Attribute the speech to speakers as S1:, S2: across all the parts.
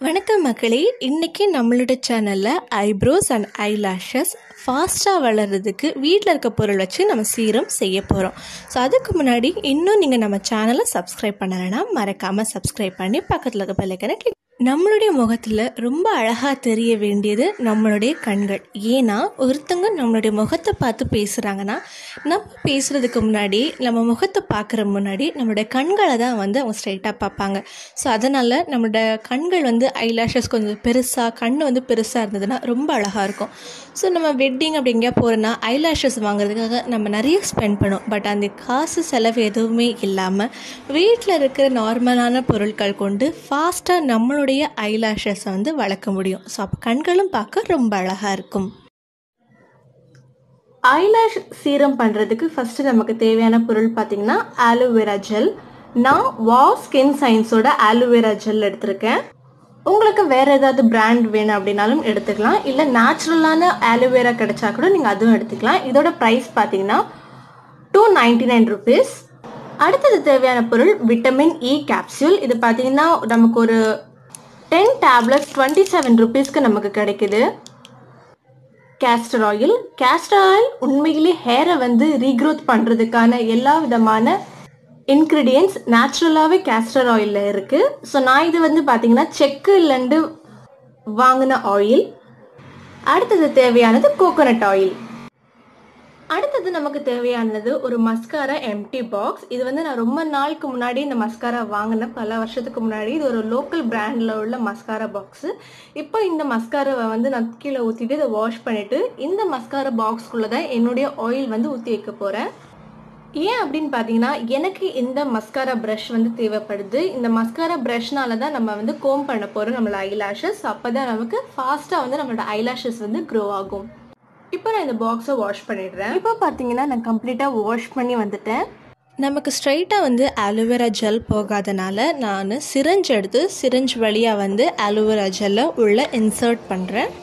S1: வணக்கம் மக்களே இன்றைக்கி நம்மளோட சேனலில் ஐப்ரோஸ் அண்ட் ஐலாஷஸ் ஃபாஸ்ட்டாக வளர்கிறதுக்கு வீட்டில் இருக்க பொருள் வச்சு நம்ம சீரம் செய்ய போகிறோம் ஸோ அதுக்கு முன்னாடி இன்னும் நீங்கள் நம்ம சேனலை சப்ஸ்கிரைப் பண்ணலைன்னா மறக்காமல் சப்ஸ்கிரைப் பண்ணி பக்கத்தில் இருக்க பெல்லைக்கனை கிளிக் நம்மளுடைய முகத்தில் ரொம்ப அழகாக தெரிய வேண்டியது நம்மளுடைய கண்கள் ஏன்னா ஒருத்தங்க நம்மளுடைய முகத்தை பார்த்து பேசுகிறாங்கன்னா நம்ம பேசுகிறதுக்கு முன்னாடி நம்ம முகத்தை பார்க்குற முன்னாடி நம்மளுடைய கண்களை தான் வந்து அவங்க ஸ்ட்ரைட்டாக பார்ப்பாங்க ஸோ அதனால் நம்மளோட கண்கள் வந்து ஐலாஷஸ் கொஞ்சம் பெருசாக கண் வந்து பெருசாக இருந்ததுன்னா ரொம்ப அழகாக இருக்கும் ஸோ நம்ம வெட்டிங் அப்படி எங்கேயா போகிறோன்னா ஐலாஷஸ் வாங்குறதுக்காக நம்ம நிறைய ஸ்பெண்ட் பண்ணுவோம் பட் அந்த காசு செலவு எதுவுமே இல்லாமல் வீட்டில் இருக்கிற நார்மலான பொருட்கள் கொண்டு ஃபாஸ்ட்டாக நம்மளுடைய ஐலாஷஸை வந்து வளர்க்க முடியும் ஸோ அப்போ கண்களும் பார்க்க ரொம்ப அழகாக இருக்கும் ஐலாஷ் சீரம் பண்ணுறதுக்கு ஃபஸ்ட்டு நமக்கு தேவையான பொருள் பார்த்திங்கன்னா ஆலோவேரா ஜெல் நான் வா ஸ்கின் சயின்ஸோட ஆலோவேரா ஜெல் எடுத்திருக்கேன் உங்களுக்கு வேறு ஏதாவது பிராண்ட் வேணும் அப்படின்னாலும் எடுத்துக்கலாம் இல்லை நேச்சுரலான ஆலோவேரா கிடைச்சா கூட நீங்கள் அதுவும் எடுத்துக்கலாம் இதோட ப்ரைஸ் பார்த்தீங்கன்னா டூ நைன்டி நைன் ருபீஸ் அடுத்தது தேவையான பொருள் விட்டமின் இ கேப்சூல் இது பார்த்தீங்கன்னா நமக்கு ஒரு டென் டேப்லெட்ஸ் டுவெண்ட்டி செவன் ருபீஸ்க்கு நமக்கு கிடைக்குது கேஸ்டர் ஆயில் கேஸ்டர் ஆயில் உண்மையிலே ஹேரை வந்து ரீக்ரோத் பண்ணுறதுக்கான எல்லா விதமான இன்க்ரீடியன்ஸ் நேச்சுரலாகவே கேஸ்டர் ஆயிலில் இருக்குது ஸோ நான் இது வந்து பார்த்தீங்கன்னா செக்குலேருந்து வாங்கின ஆயில் அடுத்தது தேவையானது கோகோனட் ஆயில் அடுத்தது நமக்கு தேவையானது ஒரு மஸ்காரா எம்டி பாக்ஸ் இது வந்து நான் ரொம்ப நாளுக்கு முன்னாடி இந்த மஸ்காரா வாங்கினேன் பல வருஷத்துக்கு முன்னாடி இது ஒரு லோக்கல் பிராண்டில் உள்ள மஸ்காரா பாக்ஸு இப்போ இந்த மஸ்காராவை வந்து நான் கீழே ஊற்றிட்டு இதை வாஷ் பண்ணிவிட்டு இந்த மஸ்காரா பாக்ஸ்குள்ளே தான் என்னுடைய ஆயில் வந்து ஊற்றி வைக்க போகிறேன் ஏன் அப்படின்னு பார்த்தீங்கன்னா எனக்கு இந்த மஸ்காரா ப்ரஷ் வந்து தேவைப்படுது இந்த மஸ்காரா ப்ரஷ்னால தான் நம்ம வந்து கோம் பண்ண போகிறோம் நம்மளோட ஐலாஷஸ் அப்போ தான் நமக்கு ஃபாஸ்ட்டாக வந்து நம்மளோட ஐலாஷஸ் வந்து க்ரோ ஆகும் இப்போ நான் இந்த பாக்ஸை வாஷ் பண்ணிடுறேன் இப்போ பார்த்தீங்கன்னா நான் கம்ப்ளீட்டாக வாஷ் பண்ணி வந்துட்டேன் நமக்கு ஸ்ட்ரைட்டாக வந்து ஆலோவேரா ஜெல் போகாதனால நான் சிரஞ்ச் எடுத்து சிரஞ்ச் வழியாக வந்து ஆலோவேரா ஜெல்லை உள்ளே இன்சர்ட் பண்ணுறேன்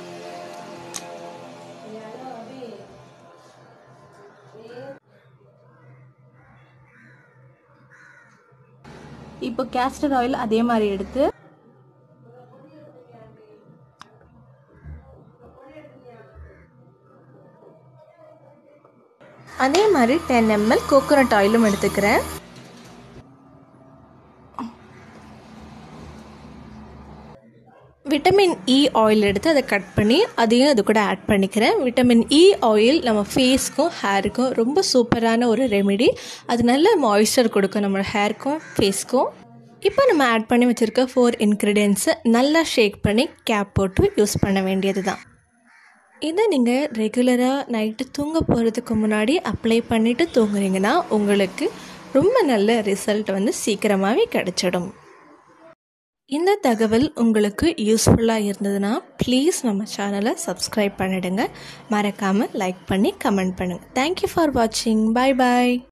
S1: இப்போ கேஸ்டர் ஆயில் அதே மாதிரி எடுத்து அதே மாதிரி டென் எம்எல் கோகோனட் ஆயிலும் எடுத்துக்கிறேன் விட்டமின் இ ஆயில் எடுத்து அதை கட் பண்ணி அதையும் அது கூட ஆட் பண்ணிக்கிறேன் விட்டமின் இ ஆயில் நம்ம ஃபேஸ்க்கும் ஹேருக்கும் ரொம்ப சூப்பரான ஒரு ரெமெடி அது நல்ல மாய்ஸ்சர் கொடுக்கும் நம்ம ஹேருக்கும் ஃபேஸ்க்கும் இப்போ நம்ம ஆட் பண்ணி வச்சுருக்க ஃபோர் இன்க்ரீடியன்ஸை நல்லா ஷேக் பண்ணி கேப் போட்டு யூஸ் பண்ண வேண்டியது தான் இதை நீங்கள் ரெகுலராக நைட்டு தூங்க போகிறதுக்கு முன்னாடி அப்ளை பண்ணிவிட்டு தூங்குறீங்கன்னா உங்களுக்கு ரொம்ப நல்ல ரிசல்ட் வந்து சீக்கிரமாகவே கிடச்சிடும் இந்த தகவல் உங்களுக்கு யூஸ்ஃபுல்லாக இருந்ததுன்னா ப்ளீஸ் நம்ம சேனலை சப்ஸ்கிரைப் பண்ணிடுங்க மறக்காமல் லைக் பண்ணி கமெண்ட் பண்ணுங்கள் தேங்க்யூ ஃபார் வாட்சிங் பாய் பாய்